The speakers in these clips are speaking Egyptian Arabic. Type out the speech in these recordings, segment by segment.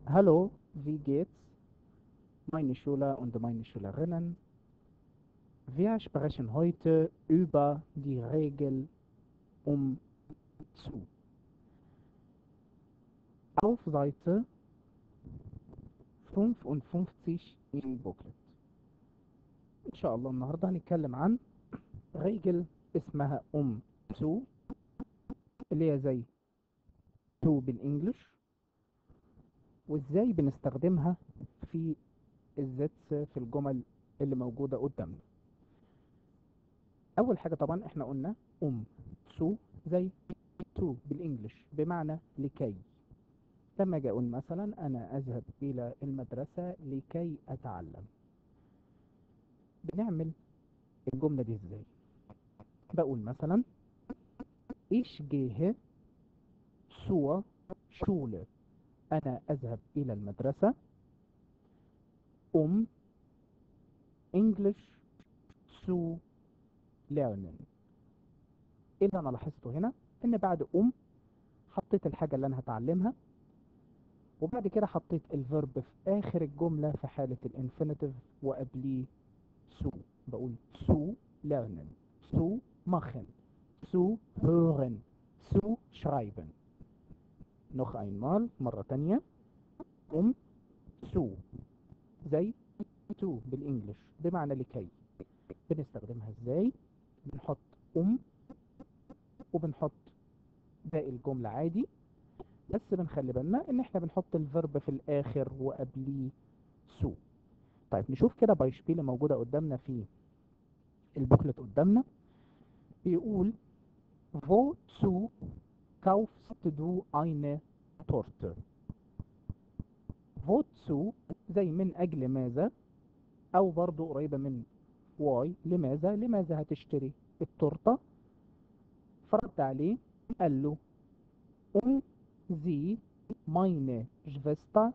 Hallo, wie geht's? Meine Schüler und meine Schülerinnen. Wir sprechen heute über die Regel um zu. Auf Seite 55 im Booklet. إن شاء الله النهاردة هنتكلم عن رجل اسمها أم تو اللي هي زي تو بالإنجلش وإزاي بنستخدمها في الذاتس في الجمل اللي موجودة قدامنا أول حاجة طبعا احنا قلنا أم تو زي تو بالإنجلش بمعنى لكي لما أجي أقول مثلا أنا أذهب إلى المدرسة لكي أتعلم بنعمل الجملة دي ازاي بقول مثلا ich gehe zur Schule أنا أذهب إلى المدرسة um English zu lernen إيه اللي أنا لاحظته هنا إن بعد um حطيت الحاجة اللي أنا هتعلمها وبعد كده حطيت الفيرب في آخر الجملة في حالة الانفينيتيف وقبليه zu بقول zu lernen zu machen zu hören zu schreiben noch einmal مرة تانية um zu زي to بالانجلش بمعنى لكي بنستخدمها ازاي بنحط um وبنحط باقي الجملة عادي بس بنخلي بالنا ان احنا بنحط الفيرب في الاخر وقبليه su طيب نشوف كده بايشبيل موجودة قدامنا في البوكلت قدامنا بيقول wozu kaufst du eine Torte wozu زي من أجل ماذا أو برضو قريبة من واي لماذا لماذا هتشتري التورتة فرد عليه قال له um sie meine Schwester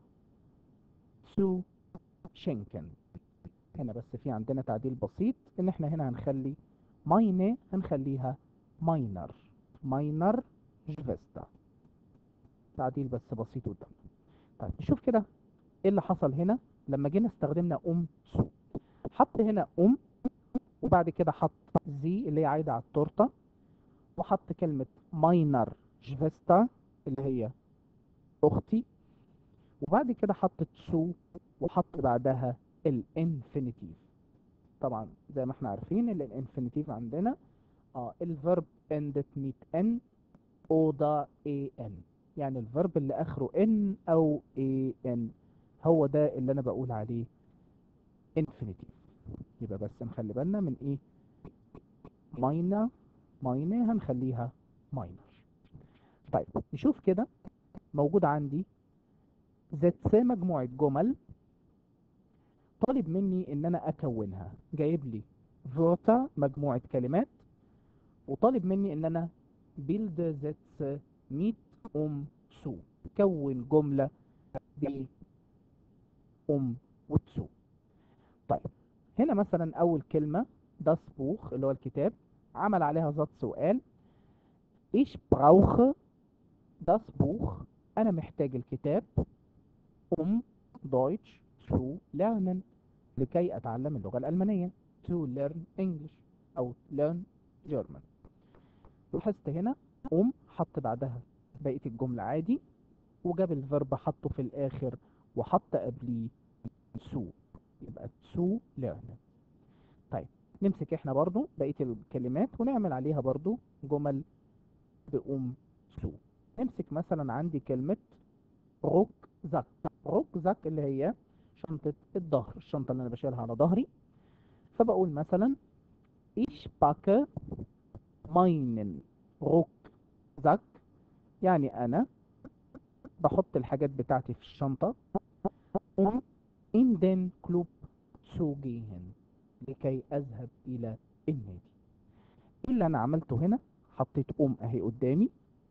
zu schenken هنا بس في عندنا تعديل بسيط ان احنا هنا هنخلي ماينه هنخليها ماينر ماينر جفستا تعديل بس بسيط قدامنا طيب نشوف كده ايه اللي حصل هنا لما جينا استخدمنا ام سو حط هنا ام وبعد كده حط زي اللي هي عايده على التورته وحط كلمه ماينر جفستا اللي هي اختي وبعد كده حطت سو وحط بعدها الانفينيتيف طبعا زي ما احنا عارفين ان الانفينيتيف عندنا اه الفيرب اندت ميت ان اودا اي ان يعني الفيرب اللي اخره ان او اي ان هو ده اللي انا بقول عليه انفينيتيف يبقى بس نخلي بالنا من ايه ماينا ماينة هنخليها ماينر طيب نشوف كده موجود عندي ذات مجموعة جمل طالب مني ان انا اكونها جايب لي فورتا مجموعة كلمات وطالب مني ان انا بيلد ذات ميت ام سو كون جملة ب ام وتسو طيب هنا مثلا اول كلمة das Buch اللي هو الكتاب عمل عليها ذات سؤال ich brauche das Buch انا محتاج الكتاب um Deutsch zu lernen لكي أتعلم اللغة الألمانية to learn English أو learn German لاحظت هنا أم حط بعدها بقية الجملة عادي وجاب الفرب حطه في الآخر وحط قبليه to يبقى to learn طيب نمسك احنا برضو بقية الكلمات ونعمل عليها برضو جمل بأم to نمسك مثلا عندي كلمة روك زك روك زك اللي هي شنطة الظهر الشنطة اللي أنا بشيلها على ظهري فبقول مثلا ich packe meinen Rucksack يعني أنا بحط الحاجات بتاعتي في الشنطة um in den Club zu gehen لكي أذهب إلى النادي إيه اللي أنا عملته هنا حطيت أم أهي قدامي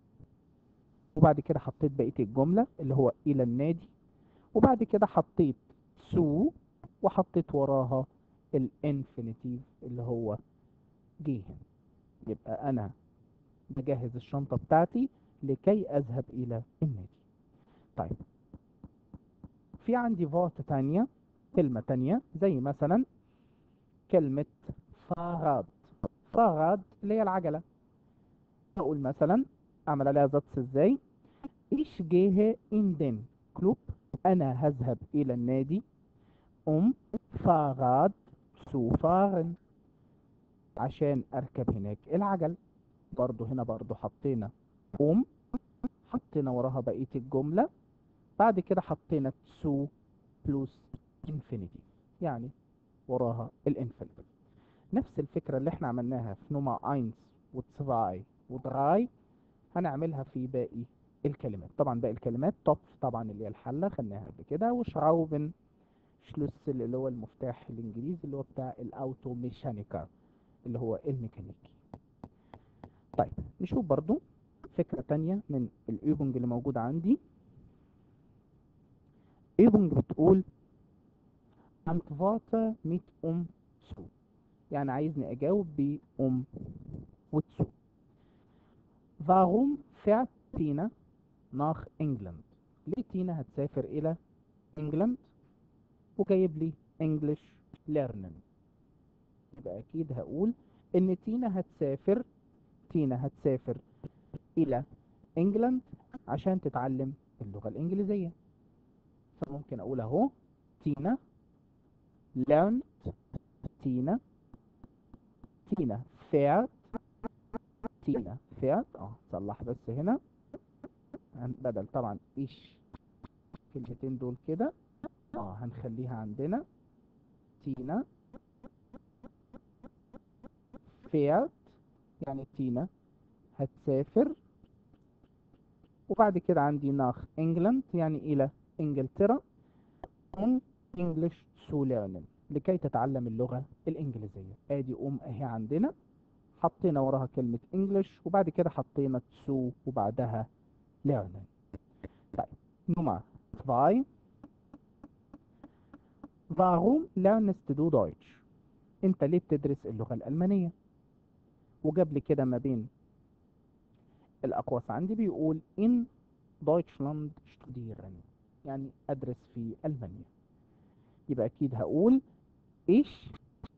وبعد كده حطيت بقية الجملة اللي هو إلى النادي وبعد كده حطيت سو وحطيت وراها الانفينيتيف اللي هو جيهن يبقى انا بجهز الشنطة بتاعتي لكي اذهب الى النادي طيب في عندي فورت تانية كلمة تانية زي مثلا كلمة فاراد فاراد اللي هي العجلة أقول مثلا أعمل عليها زتس إزاي إيش جيه إن دين كلوب أنا هذهب إلى النادي أم فاراد سوفارن عشان أركب هناك العجل برضو هنا برضو حطينا أم حطينا وراها بقية الجملة بعد كده حطينا سو بلس انفينيتي يعني وراها الانفينيتي نفس الفكرة اللي احنا عملناها في نوما اينز وتسفاي ودراي هنعملها في باقي الكلمات طبعا باقي الكلمات توب طبعا اللي هي الحلة خدناها قبل كده وشراوبن شلوسل اللي هو المفتاح الانجليزي اللي هو بتاع الاوتو ميشانيكا اللي هو الميكانيكي طيب نشوف برضو فكرة تانية من الإيبونج اللي موجودة عندي إيبونج بتقول antworte mit um zu يعني عايزني أجاوب بأم وتسو warum fährt تينا nach England ليه تينا هتسافر إلى إنجلند وجايب لي English learning يبقى أكيد هقول إن تينا هتسافر تينا هتسافر إلى إنجلند عشان تتعلم اللغة الإنجليزية فممكن أقول أهو تينا learned تينا تينا fährt تينا fährt اه صلح بس هنا بدل طبعا ايش الكلمتين دول كده اه هنخليها عندنا تينا fährt يعني تينا هتسافر وبعد كده عندي ناخ انجلند يعني الى انجلترا ام انجلش تو ليرنين لكي تتعلم اللغة الانجليزية ادي ام اهي عندنا حطينا وراها كلمة انجلش وبعد كده حطينا تسو وبعدها ليرنين طيب نمرة 2 Warum lernst du Deutsch? انت ليه بتدرس اللغة الألمانية؟ وجاب لي كده ما بين الأقواس عندي بيقول in Deutschland studieren يعني أدرس في ألمانيا يبقى أكيد هقول ich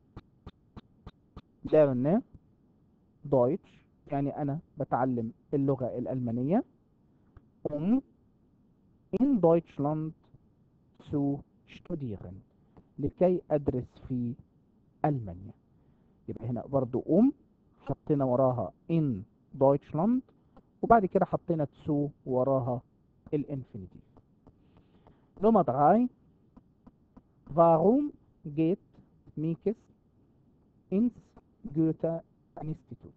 lerne Deutsch يعني أنا بتعلم اللغة الألمانية um in Deutschland zu studieren لكي أدرس في ألمانيا يبقى هنا برضو um حطينا وراها in Deutschland وبعد كده حطينا تسو وراها الانفينيتيف نمرة 3 Warum geht Mikes ins Goethe Institut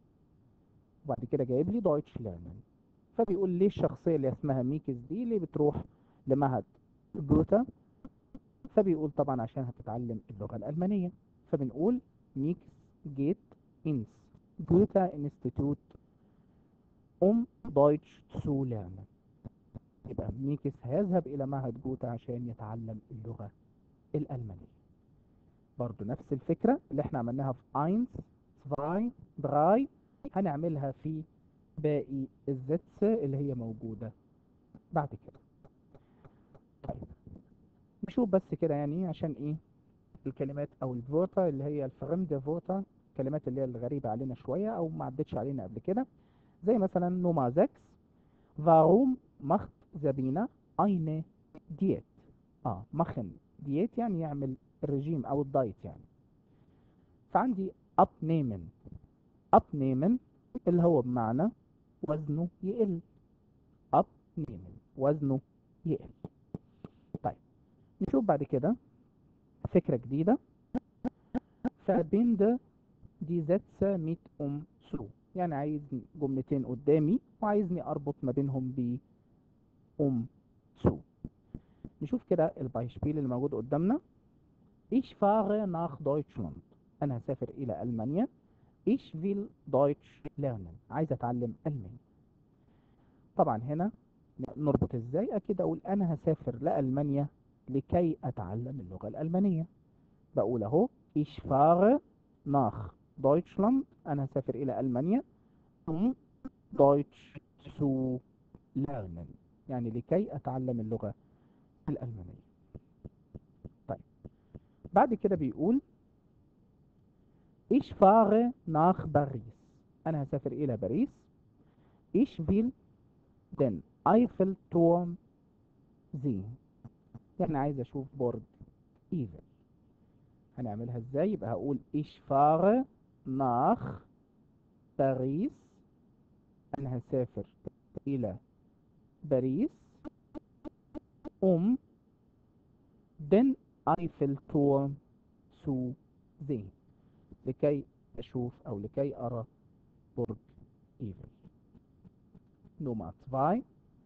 وبعد كده جايب لي دويتش ليرنين فبيقول ليه الشخصية اللي اسمها ميكس دي ليه بتروح لمعهد جوتا فبيقول طبعا عشان هتتعلم اللغة الألمانية فبنقول ميكس جيت انس جوتا انستيتوت um Deutsch zu lernen يبقى ميكس هيذهب إلى معهد جوتا عشان يتعلم اللغة الألمانية برضو نفس الفكرة اللي احنا عملناها في 1 2 3 هنعملها في باقي الزتس اللي هي موجودة بعد كده طيب نشوف بس كده يعني عشان ايه الكلمات او الفوتا اللي هي الفرمد فوتا الكلمات اللي هي الغريبة علينا شوية او ما عدتش علينا قبل كده زي مثلا نوما 6 warum macht Sabina eine Diät اه machen ديت يعني يعمل الرجيم او الدايت يعني فعندي abnehmen abnehmen اللي هو بمعنى وزنه يقل abnehmen وزنه يقل طيب نشوف بعد كده فكرة جديدة verbinde die Sätze mit um zu يعني عايز جملتين قدامي وعايزني اربط ما بينهم ب um zu نشوف كده البايشبيل اللي موجود قدامنا Ich fahre nach Deutschland أنا هسافر إلى ألمانيا Ich will Deutsch lernen عايز أتعلم ألماني طبعا هنا نربط إزاي أكيد أقول أنا هسافر لألمانيا لكي أتعلم اللغة الألمانية بقول أهو Ich fahre nach Deutschland أنا هسافر إلى ألمانيا um Deutsch zu lernen يعني لكي أتعلم اللغة الألمانية طيب بعد كده بيقول Ich fahre nach Paris أنا هسافر إلى باريس Ich will den Eiffelturm sehen يعني عايز أشوف برج إيفل هنعملها إزاي يبقى هقول Ich fahre nach Paris أنا هسافر إلى باريس um den Eiffelturm zu sehen لكي أشوف أو لكي أرى برج إيفل نمرة 2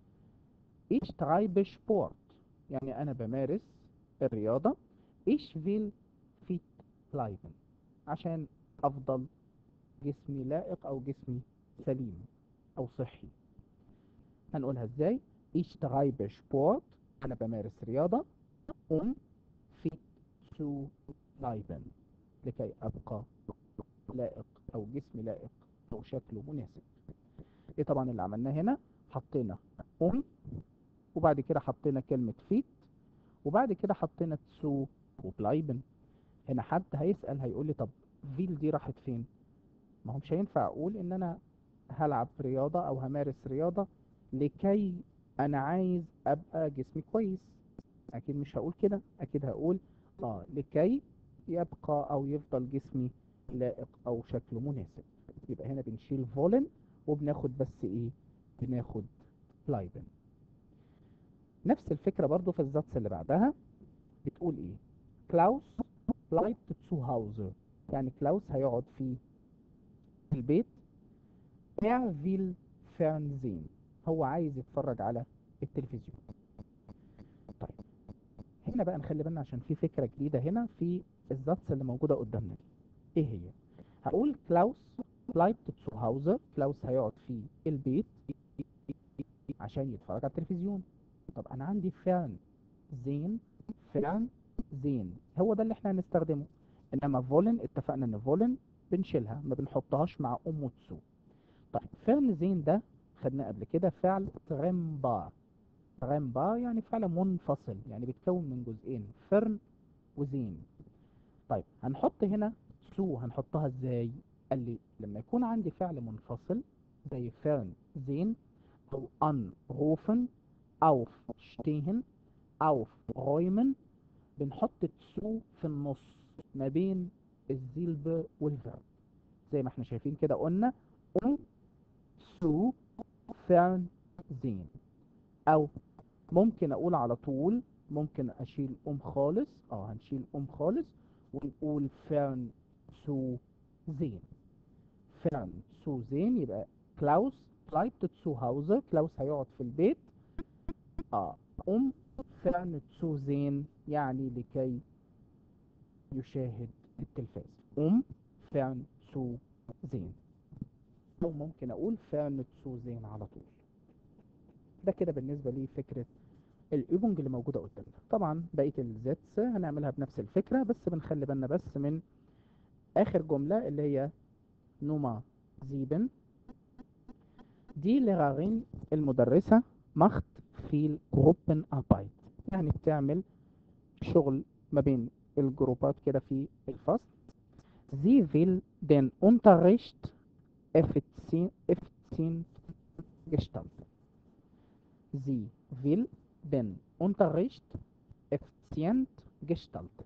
Ich treibe Sport يعني أنا بمارس الرياضة Ich will fit bleiben عشان أفضل جسمي لائق أو جسمي سليم أو صحي هنقولها إزاي Ich treibe Sport أنا بمارس رياضة um fit zu bleiben لكي أبقى لائق أو جسمي لائق أو شكله مناسب إيه طبعا اللي عملناه هنا حطينا um وبعد كده حطينا كلمة fit وبعد كده حطينا تسو وبلايبن هنا حد هيسأل هيقول لي طب فيل دي راحت فين ما هو مش هينفع اقول ان انا هلعب رياضة او همارس رياضة لكي انا عايز ابقى جسمي كويس اكيد مش هقول كده اكيد هقول اه لكي يبقى او يفضل جسمي لائق او شكله مناسب يبقى هنا بنشيل فولن وبناخد بس ايه بناخد بلايبن نفس الفكرة برضو في الزاتس اللي بعدها بتقول ايه كلاوس bleibt zu Hause يعني كلاوس هيقعد في البيت er will fernsehen هو عايز يتفرج على التلفزيون طيب هنا بقى نخلي بالنا عشان في فكرة جديدة هنا في الزاتس اللي موجودة قدامنا دي ايه هي هقول كلاوس bleibt zu Hause كلاوس هيقعد في البيت عشان يتفرج على التلفزيون طب انا عندي فعل زين فعل زين هو ده اللي احنا هنستخدمه انما فولن اتفقنا ان فولن بنشيلها ما بنحطهاش مع ام وتسو طيب فعل زين ده خدناه قبل كده فعل ترمبا ترمبا يعني فعل منفصل يعني بيتكون من جزئين فرن وزين طيب هنحط هنا سو هنحطها ازاي قال لي لما يكون عندي فعل منفصل زي فعل زين او anrufen aufstehen aufräumen بنحط تسو في النص ما بين الزيلب والفيرب زي ما احنا شايفين كده قلنا um zu fernsehen او ممكن اقول على طول ممكن اشيل ام خالص اه هنشيل ام خالص ونقول fern zu sehen fern zu sehen يبقى كلاوس bleibt zu Hause كلاوس هيقعد في البيت اه um fern zu sehen يعني لكي يشاهد التلفاز um fern zu sehen او ممكن اقول fern zu sehen على طول ده كده بالنسبة لي فكرة الإيبونج اللي موجودة قدامنا طبعا بقية الزيتس هنعملها بنفس الفكرة بس بنخلي بالنا بس من آخر جملة اللي هي نوما زيبن دي لغارين المدرسة مخت في جروبن أربايت يعني بتعمل شغل ما بين الجروبات كده في الفصل Sie will den Unterricht effizient, effizient gestalten. Sie will den Unterricht effizient gestalten.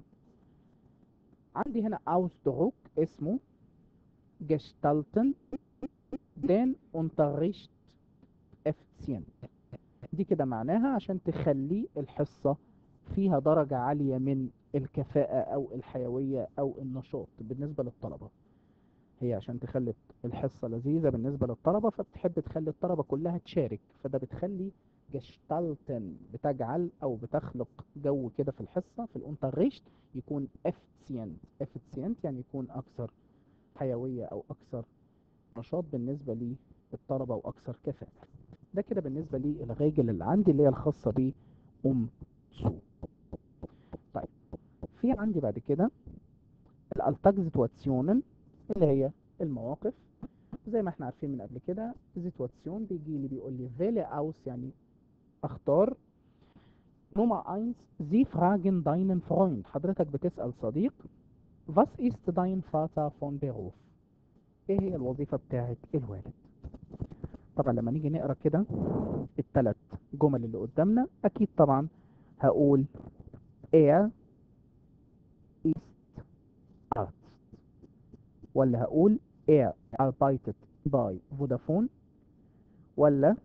عندي هنا Ausdruck اسمه gestalten den Unterricht effizient. دي كده معناها عشان تخلي الحصة فيها درجة عالية من الكفاءة أو الحيوية أو النشاط بالنسبة للطلبة هي عشان تخلي الحصة لذيذة بالنسبة للطلبة فبتحب تخلي الطلبة كلها تشارك فده بتخلي جشتالتن بتجعل أو بتخلق جو كده في الحصة في الانتريشت يكون efficient efficient يعني يكون أكثر حيوية أو أكثر نشاط بالنسبة للطلبة وأكثر كفاءة ده كده بالنسبة لي الغيجل اللي عندي اللي هي الخاصة ب أم سو طيب في عندي بعد كده الالتاج اللي هي المواقف زي ما احنا عارفين من قبل كده زيتواتسيون بيجي لي بيقول لي فيلي اوس يعني اختار Nummer 1 Sie fragen deinen Freund حضرتك بتسأل صديق Was ist dein Vater von Beruf ايه هي الوظيفة بتاعت الوالد طبعا لما نيجي نقرا كده الثلاث جمل اللي قدامنا اكيد طبعا هقول er ist Arzt ولا هقول er arbeitet bei Vodafone ولا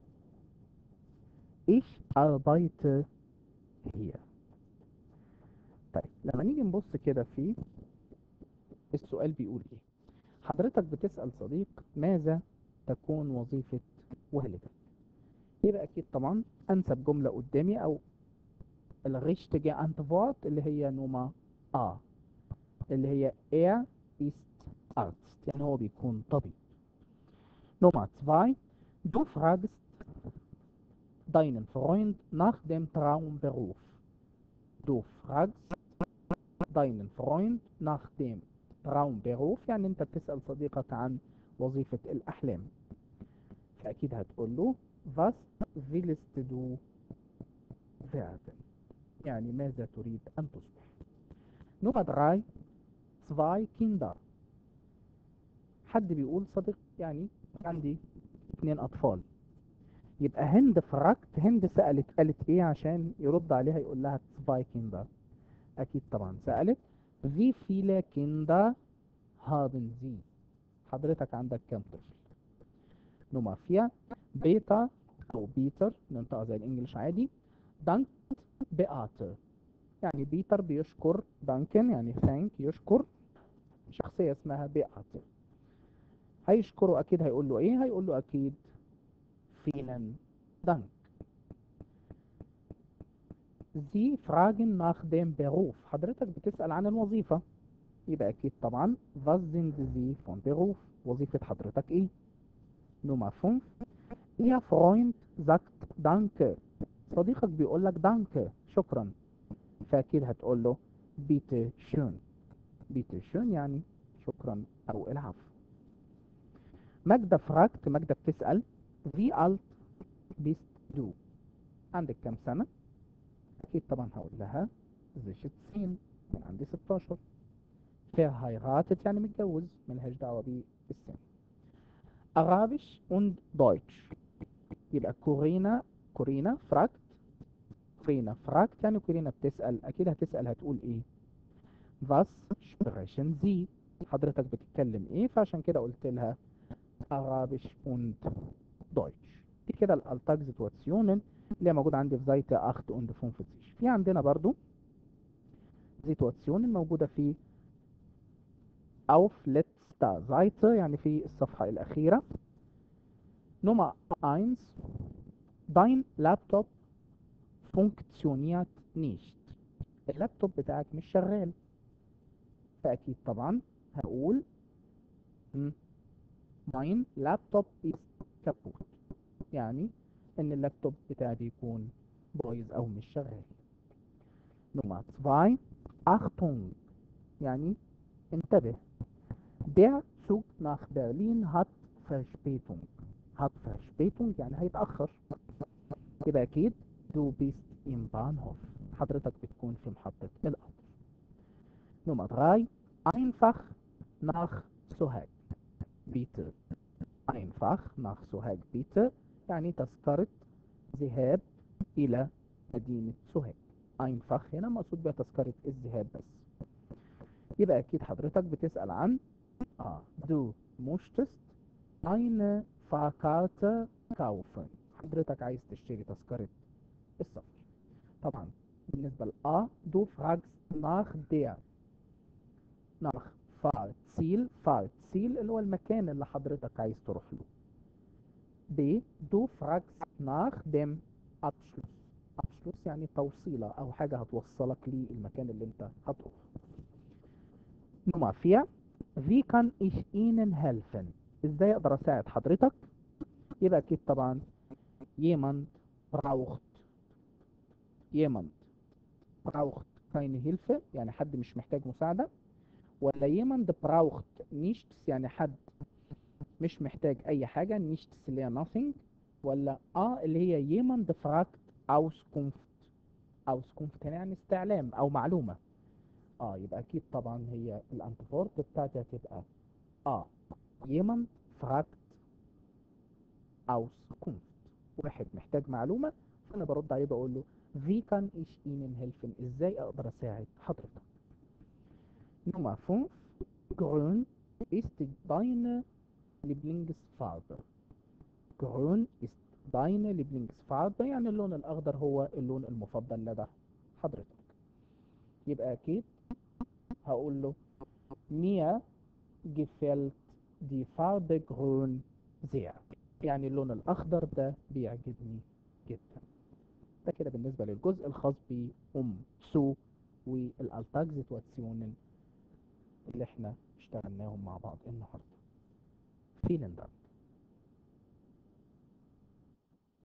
ich arbeite hier طيب لما نيجي نبص كده في السؤال بيقول ايه حضرتك بتسأل صديق ماذا تكون وظيفة والدك يبقى اكيد طبعا انسب جملة قدامي او الريشتجي انتفورت اللي هي نوما ا اللي هي er ist Arzt يعني هو بيكون طبيب Nummer 2 Du fragst deinen Freund nach dem Traumberuf. Du fragst deinen Freund nach dem Traumberuf يعني انت بتسأل صديقك عن وظيفة الأحلام فأكيد هتقول له was willst du werden يعني ماذا تريد أن تصبح Nummer 3 zwei Kinder حد بيقول صديق يعني عندي اتنين أطفال يبقى هند فركت هند سألت قالت ايه عشان يرد عليها يقول لها zwei Kinder أكيد طبعا سألت wie viele Kinder haben Sie حضرتك عندك كام طفل نمرة 4 بيتا أو بيتر ننطقها زي الإنجليش عادي دانك بياتر يعني بيتر بيشكر دانكن يعني ثانك يشكر شخصية اسمها بياتر هيشكره أكيد هيقول له إيه هيقول له أكيد vielen Dank Sie fragen nach dem Beruf حضرتك بتسأل عن الوظيفة يبقى أكيد طبعا was sind Sie von Beruf وظيفة حضرتك إيه Nummer 5 Ihr Freund sagt Danke صديقك بيقول لك Danke شكرا فأكيد هتقول له bitte schön bitte schön يعني شكرا أو العفو ماجدة فراكت ماجدة بتسأل wie alt bist du عندك كام سنة أكيد طبعا هقول لها زي سين من عندي 16 verheiratet يعني متجوز ملهاش دعوة بالسن Arabisch und Deutsch يبقى كورينا كورينا فراكت كورينا فراكت يعني كورينا بتسأل أكيد هتسأل هتقول إيه was sprechen Sie حضرتك بتتكلم إيه فعشان كده قلت لها Arabisch und Deutsch دي كده الالتاج سيتواسيونن اللي هي موجودة عندي في زايت 8 und 45 في عندنا برضو سيتواسيونن موجودة في auf letzter Seite يعني في الصفحة الأخيرة Nummer 1 Dein Laptop funktioniert nicht اللابتوب بتاعك مش شغال فأكيد طبعا هقول mein Laptop ist kaputt يعني ان اللابتوب بتاعي بيكون بايظ او مش شغال نمرة 2 Achtung يعني انتبه der Zug nach Berlin hat Verspätung hat Verspätung يعني هيتأخر يبقى اكيد du bist im Bahnhof حضرتك بتكون في محطة القطر نمرة 3 einfach nach Sohag bitte einfach nach Sohag bitte يعني تذكرة ذهاب إلى مدينة سوهاج einfach هنا مقصود بها تذكرة الذهاب بس يبقى أكيد حضرتك بتسأل عن آه du möchtest eine Fahrkarte kaufen حضرتك عايز تشتري تذكرة السفر طبعا بالنسبة لأ du fragst nach der nach Fahrziel Fahrziel اللي هو المكان اللي حضرتك عايز تروح له B. Du fragst nach dem Abschluss. Abschluss يعني توصيلة أو حاجة هتوصلك للمكان اللي أنت هتروح. Nummer 4. Wie kann ich Ihnen helfen? إزاي أقدر أساعد حضرتك؟ يبقى أكيد طبعا jemand braucht jemand braucht keine Hilfe يعني حد مش محتاج مساعدة ولا jemand braucht nichts يعني حد مش محتاج اي حاجة nichts اللي هي nothing ولا اه اللي هي jemand fragt Auskunft Auskunft هنا يعني استعلام او معلومة اه يبقى اكيد طبعا هي الانتفورت بتاعتي هتبقى اه jemand fragt Auskunft واحد محتاج معلومة فانا برد عليه بقول له wie kann ich Ihnen helfen ازاي اقدر اساعد حضرتك Nummer 5 grün ist deine Lieblingsfarbe grün ist deine Lieblingsfarbe يعني اللون الاخضر هو اللون المفضل لدى حضرتك يبقى اكيد هقول له mir gefällt die Farbe grün sehr يعني اللون الاخضر ده بيعجبني جدا ده كده بالنسبة للجزء الخاص بأم سو والالتاج سيتواتسيونن اللي احنا اشتغلناهم مع بعض النهاردة فيلن دانك